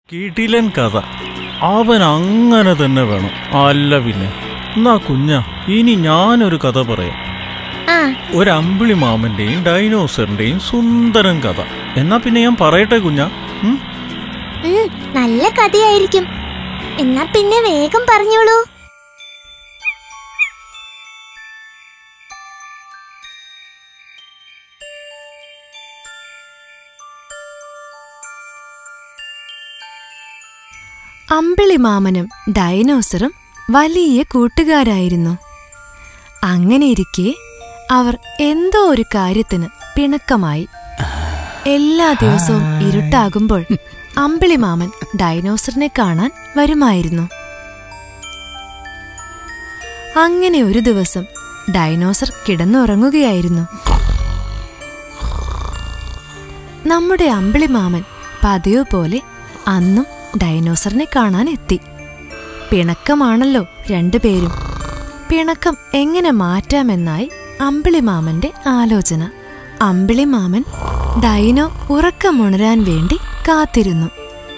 കിടിലൻ കഥ അവൻ അങ്ങനെ തന്നെ വേണം അല്ല പിന്നെ എന്നാ കുഞ്ഞ ഇനി ഞാനൊരു കഥ പറയാം ആ ഒരു അമ്പിളി മാമന്റെയും ഡൈനോസറിന്റെയും സുന്ദരൻ കഥ എന്നാ പിന്നെ ഞാൻ പറയട്ടെ കുഞ്ഞ ഉം? ഉം, നല്ല കഥയായിരിക്കും എന്നാ പിന്നെ വേഗം പറഞ്ഞോളൂ അമ്പിളിമാമനും ഡൈനോസറും വലിയ കൂട്ടുകാരായിരുന്നു അങ്ങനെയിരിക്കെ അവർ എന്തോ ഒരു കാര്യത്തിന് പിണക്കമായി എല്ലാ ദിവസവും ഇരുട്ടാകുമ്പോൾ അമ്പിളിമാമൻ ഡൈനോസറിനെ കാണാൻ വരുമായിരുന്നു അങ്ങനെ ഒരു ദിവസം ഡൈനോസർ കിടന്നുറങ്ങുകയായിരുന്നു നമ്മുടെ അമ്പിളിമാമൻ പതിവ് പോലെ അന്നും ഡൈനോസറിനെ കാണാൻ എത്തി പിണക്കമാണല്ലോ രണ്ടുപേരും പിണക്കം എങ്ങനെ മാറ്റാമെന്നായി അമ്പിളിമാമന്റെ ആലോചന അമ്പിളിമാമൻ ഡൈനോ ഉറക്കമുണരാൻ വേണ്ടി കാത്തിരുന്നു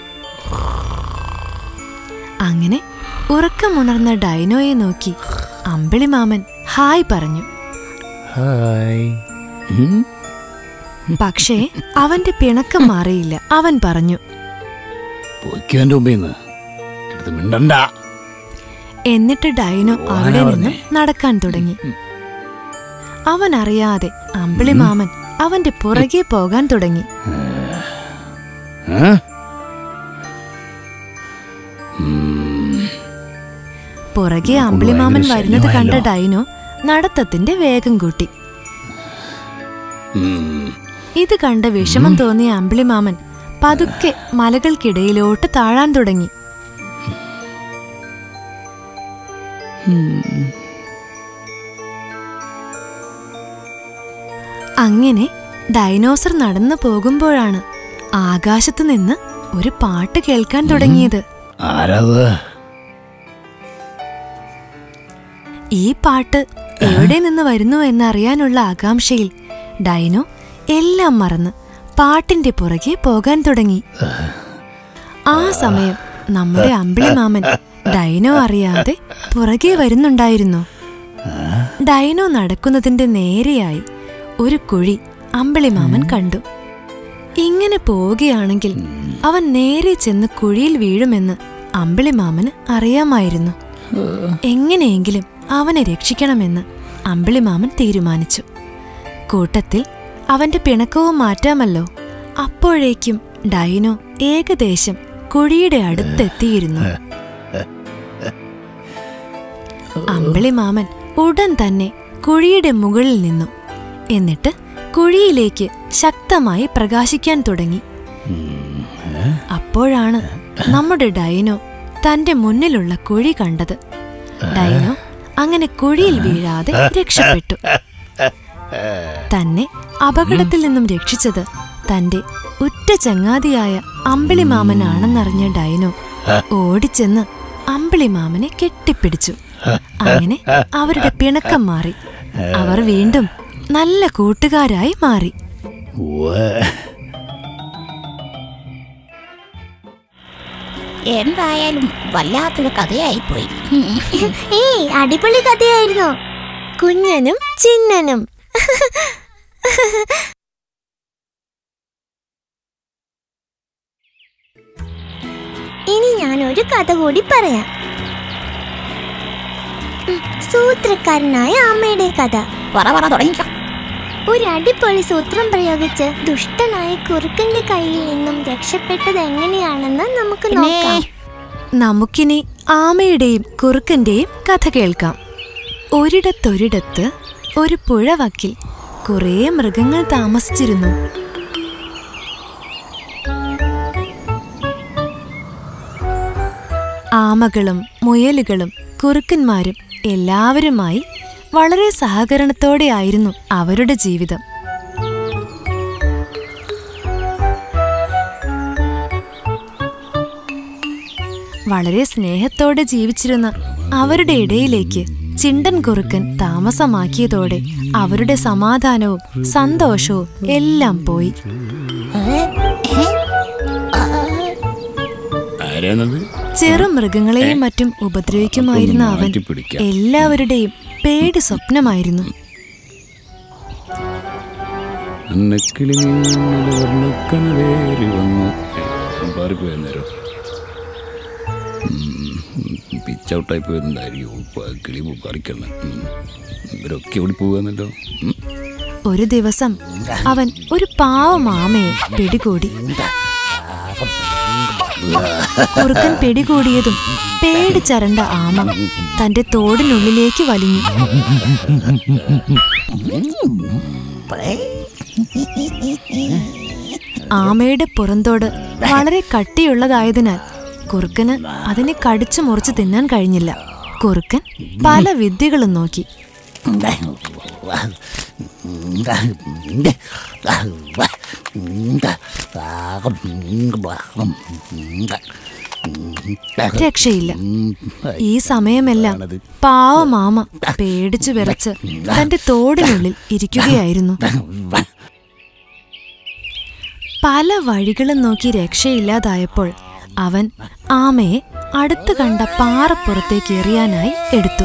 അങ്ങനെ ഉറക്കമുണർന്ന ഡൈനോയെ നോക്കി അമ്പിളിമാമൻ ഹായ് പറഞ്ഞു ഹായ് ഉം? പക്ഷേ അവന്റെ പിണക്കം മാറിയില്ല അവൻ പറഞ്ഞു പൊയ്ക്കോ എൻ്റെ മുമ്പിൽ നിന്ന് എടുത്ത് മിണ്ടണ്ട എന്നിട്ട് ഡൈനോ അവിടെ നിന്ന് നടക്കാൻ തുടങ്ങി അവൻ അറിയാതെ അമ്പിളിമാമൻ അവന്റെ പുറകെ പോകാൻ തുടങ്ങി ഏ? ഉം. പുറകെ കൊണ്ട് അമ്പിളിമാമൻ ഭയങ്കര വരുന്നത് കണ്ട ശല്യമായല്ലോ. ഡൈനോ നടത്തത്തിന്റെ വേഗം കൂട്ടി ഉം. ഇത് കണ്ട വിഷമം തോന്നിയ അമ്പിളിമാമൻ പതുക്കെ മലകൾക്കിടയിലോട്ട് താഴാൻ തുടങ്ങി അങ്ങനെ ഡൈനോസർ നടന്നു പോകുമ്പോഴാണ് ആകാശത്തു നിന്ന് ഒരു പാട്ട് കേൾക്കാൻ തുടങ്ങിയത് ആരാത് ഈ പാട്ട് എവിടെ നിന്ന് വരുന്നു എന്നറിയാനുള്ള ആകാംക്ഷയിൽ ഡൈനോ എല്ലാം മറന്ന് പാട്ടിന്റെ പുറകെ പോകാൻ തുടങ്ങി ആ സമയം നമ്മുടെ അമ്പിളിമാമൻ ഡൈനോ അറിയാതെ പുറകെ വരുന്നുണ്ടായിരുന്നു ഡൈനോ നടക്കുന്നതിന്റെ നേരെയായി ഒരു കുഴി അമ്പിളിമാമൻ കണ്ടു ഇങ്ങനെ പോവുകയാണെങ്കിൽ അവൻ നേരെ ചെന്ന് കുഴിയിൽ വീഴുമെന്ന് അമ്പിളിമാമന് അറിയാമായിരുന്നു എങ്ങനെയെങ്കിലും അവനെ രക്ഷിക്കണമെന്ന് അമ്പിളിമാമൻ തീരുമാനിച്ചു കൂട്ടത്തിൽ അവന്റെ പിണക്കവും മാറ്റാമല്ലോ അപ്പോഴേക്കും ഡൈനോ ഏകദേശം കുഴിയുടെ അടുത്തെത്തിയിരുന്നു അമ്പിളിമാമൻ ഉടൻ തന്നെ കുഴിയുടെ മുകളിൽ നിന്നു എന്നിട്ട് കുഴിയിലേക്ക് ശക്തമായി പ്രകാശിക്കാൻ തുടങ്ങി അപ്പോഴാണ് നമ്മുടെ ഡൈനോ തന്റെ മുന്നിലുള്ള കുഴി കണ്ടത് ഡൈനോ അങ്ങനെ കുഴിയിൽ വീഴാതെ രക്ഷപ്പെട്ടു തന്നെ അപകടത്തിൽ നിന്നും രക്ഷിച്ചത് തന്റെ ഉറ്റ ചങ്ങാതിയായ അമ്പിളിമാമനാണെന്നറിഞ്ഞ ഡൈനോ ഓടിച്ചെന്ന് അമ്പിളിമാമനെ കെട്ടിപ്പിടിച്ചു അങ്ങനെ അവരുടെ പിണക്കം മാറി അവർ വീണ്ടും നല്ല കൂട്ടുകാരായി മാറി ഉവ്വ്. എന്തായാലും വല്ലാത്തൊരു കഥയായിപ്പോയി ഏയ് അടിപൊളി കഥയായിരുന്നു കുഞ്ഞനും ചിന്നനും ഇനി ഞാൻ ഒരു കഥ കൂടി പറയാം ഉം, സൂത്രക്കാരനായ അമ്മയുടെ കഥ പറ പറ തുടങ്ങിക്കോ ഒരു അടിപൊളി സൂത്രം പ്രയോഗിച്ച് ദുഷ്ടനായ കുറുക്കന്റെ കയ്യിൽ നിന്നും രക്ഷപ്പെട്ടത് എങ്ങനെയാണെന്ന് നമുക്ക് പിന്നെ നോക്കാം നമുക്കിനി ആമയുടെയും കുറുക്കന്റെയും കഥ കേൾക്കാം ഒരിടത്തൊരിടത്ത് ഒരു പുഴവക്കിൽ കുറേ മൃഗങ്ങൾ താമസിച്ചിരുന്നു ആമകളും മുയലുകളും കുറുക്കന്മാരും എല്ലാവരുമായി വളരെ സഹകരണത്തോടെയായിരുന്നു അവരുടെ ജീവിതം വളരെ സ്നേഹത്തോടെ ജീവിച്ചിരുന്ന അവരുടെ ഇടയിലേക്ക് ചിണ്ടൻ കുറുക്കൻ താമസമാക്കിയതോടെ അവരുടെ സമാധാനവും സന്തോഷവും എല്ലാം പോയി ആരാണത് ചെറു മൃഗങ്ങളെയും മറ്റും ഉപദ്രവിക്കുമായിരുന്ന ഒന്ന് അവൻ മാറ്റിപ്പിടിക്കാം. എല്ലാവരുടെയും പേടി സ്വപ്നമായിരുന്നു അന്നക്കിളി നീന്നലെ വർണ്ണക്കനവേറി വന്നു പാറിപ്പോയ നേരം പിച്ചൗട്ടായി പോയതുണ്ടായിരിക്കും പ- കിളി പറിക്കണം ഉം. ഇവരൊക്കെ ഓടി പോകാന്നല്ലോ ഉം. ഒരു ദിവസം അവൻ ഒരു പാവ മാമയെ പിടികൂടി കുറുക്കൻ പിടികൂടിയതും പേടിച്ചരണ്ട ആമ തന്റെ തോടിനുള്ളിലേക്ക് വലിഞ്ഞു ആമയുടെ പുറന്തോട് വളരെ കട്ടിയുള്ളതായതിനാൽ കുറുക്കന് അതിനെ കടിച്ചു മുറിച്ച് തിന്നാൻ കഴിഞ്ഞില്ല കുറുക്കൻ പല വിദ്യകളും നോക്കി രക്ഷയില്ല ഈ സമയമെല്ലാം പാവ മാമ പേടിച്ചു വിറച്ച് തന്റെ തോടിനുള്ളിൽ ഇരിക്കുകയായിരുന്നു പല വഴികളും നോക്കി രക്ഷയില്ലാതായപ്പോൾ അവൻ ആമയെ അടുത്ത് കണ്ട പാറപ്പുറത്തേക്ക് എറിയാനായി എടുത്തു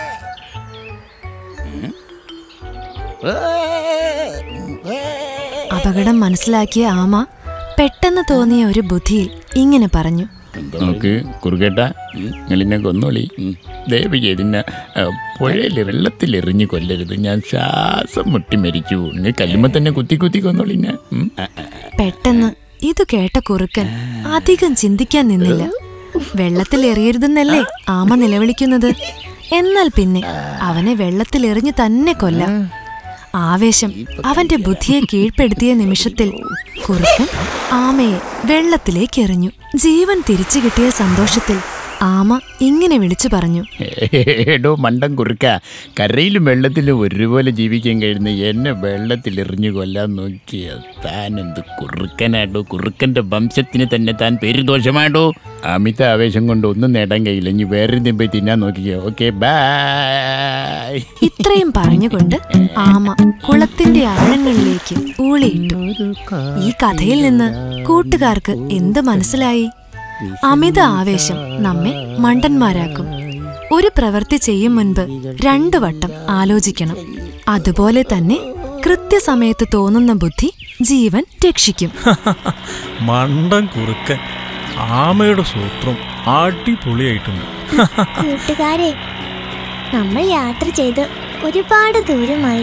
അപകടം മനസ്സിലാക്കിയ ആമ പെട്ടെന്ന് തോന്നിയ ഒരു ബുദ്ധിയിൽ ഇങ്ങനെ പറഞ്ഞു നമുക്ക് കുറുകേട്ട നിങ്ങളിന്നെ കൊന്നോളി ദയവ് ചെയ്തിന്നെ പുഴയിൽ വെള്ളത്തിൽ എറിഞ്ഞു കൊല്ലരുത് ഞാൻ ശ്വാസം മുട്ടി മരിച്ചു നിങ്ങൾ കല്ലുമ്പോ തന്നെ കുത്തി കുത്തി കൊന്നോളിന്നെ ഉം. പെട്ടെന്ന് ഇത് കേട്ട കുറുക്കൻ അധികം ചിന്തിക്കാൻ നിന്നില്ല വെള്ളത്തിൽ എറിയരുതെന്നല്ലേ ആമ നിലവിളിക്കുന്നത് എന്നാൽ പിന്നെ അവനെ വെള്ളത്തിൽ എറിഞ്ഞു തന്നെ കൊല്ലാം ആവേശം അവന്റെ ബുദ്ധിയെ കീഴ്പ്പെടുത്തിയ നിമിഷത്തിൽ കുറുക്കൻ ആമയെ വെള്ളത്തിലേക്ക് എറിഞ്ഞു ജീവൻ തിരിച്ചു കിട്ടിയ സന്തോഷത്തിൽ ആമ ഇങ്ങനെ വിളിച്ചു പറഞ്ഞു എടോ മണ്ടം കുറുക്ക കരയിലും വെള്ളത്തിലും ഒരുപോലെ ജീവിക്കാൻ കഴിയുന്ന എന്നെ വെള്ളത്തിൽ എറിഞ്ഞു കൊല്ലാൻ നോക്കിയ താൻ എന്ത് കുറുക്കനാടോ കുറുക്കന്റെ വംശത്തിന് തന്നെ താൻ പേര് ദോഷമാടോ അമിത ആവേശം കൊണ്ട് ഒന്നും നേടാൻ കഴിയില്ല ഇനി വേറെ എന്തെങ്കിലും പോയി തിന്നാൻ നോക്കിക്കോ ഓക്കെ ബൈ ഇത്രയും പറഞ്ഞുകൊണ്ട് ആമ കുളത്തിന്റെ ആഴങ്ങളിലേക്ക് ഊളിയിട്ടു ഈ കഥയിൽ നിന്ന് കൂട്ടുകാർക്ക് എന്ത് മനസ്സിലായി അമിത ആവേശം നമ്മെ മണ്ടന്മാരാക്കും ഒരു പ്രവൃത്തി ചെയ്യും മുൻപ് രണ്ടു വട്ടം ആലോചിക്കണം അതുപോലെ തന്നെ കൃത്യസമയത്ത് തോന്നുന്ന ബുദ്ധി ജീവൻ രക്ഷിക്കും മണ്ടൻ കുറുക്കൻ ആമയുടെ സൂത്രം അടിപൊളിയായിട്ടുണ്ട് കൂട്ടുകാരെ നമ്മൾ യാത്ര ചെയ്ത് ഒരുപാട് ദൂരമായി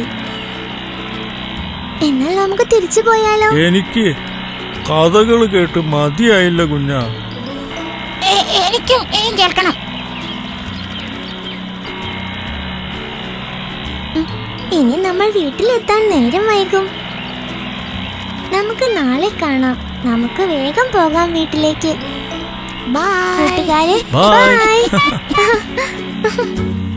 എന്നാൽ നമുക്ക് തിരിച്ചു പോയാലോ എനിക്ക് കഥകൾ കേട്ട് മതിയായില്ല കുഞ്ഞാ എ- എനിക്കും ഇനിയും കേൾക്കണം ഇനി നമ്മൾ വീട്ടിലെത്താൻ നേരം വൈകും നമുക്ക് നാളെ കാണാം നമുക്ക് വേഗം പോകാം വീട്ടിലേക്ക് ബൈ കൂട്ടുകാരെ ബൈ ബൈ